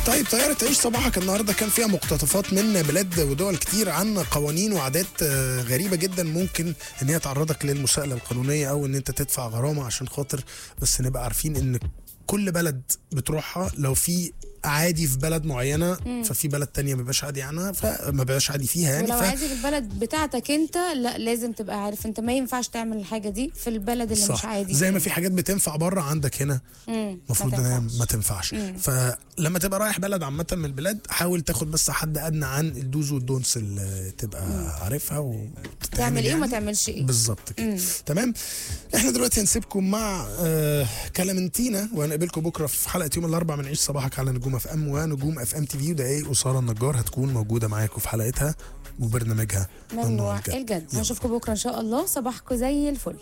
طيب طيارة عيش صباحك النهاردة كان فيها مقتطفات من بلاد ودول كتير عن قوانين وعادات آه، غريبة جدا ممكن ان هي تعرضك للمساءلة القانونية او ان انت تدفع غرامة عشان خاطر بس نبقى عارفين ان كل بلد بتروحها لو في عادي في بلد معينة ففي بلد تانية ما بيبقاش عادي عنها فما بيبقاش عادي فيها يعني ولو ف... عادي في البلد بتاعتك انت لا لازم تبقى عارف انت ما ينفعش تعمل الحاجه دي في البلد اللي مش صح عادي زي ما في حاجات بتنفع بره عندك هنا مم. المفروض ما ان هي تنفعش. ما تنفعش فلما تبقى رايح بلد عامه من البلاد حاول تاخد بس حد ادنى عن الدوز والدونس اللي تبقى عارفها وتتعمل تعمل ايه وما يعني. تعملش ايه بالظبط كده تمام احنا دلوقتي هنسيبكم مع آه كلامنتينا وهنقابلكم بكره في حلقه يوم الاربعاء من عيش صباحك على نجوم اف ام ونجوم اف ام تي في ودقايق وساره النجار هتكون موجوده معاكم في حلقتها وبرنامجها ممنوع الجد هنشوفكم بكره ان شاء الله صباحكم زي الفل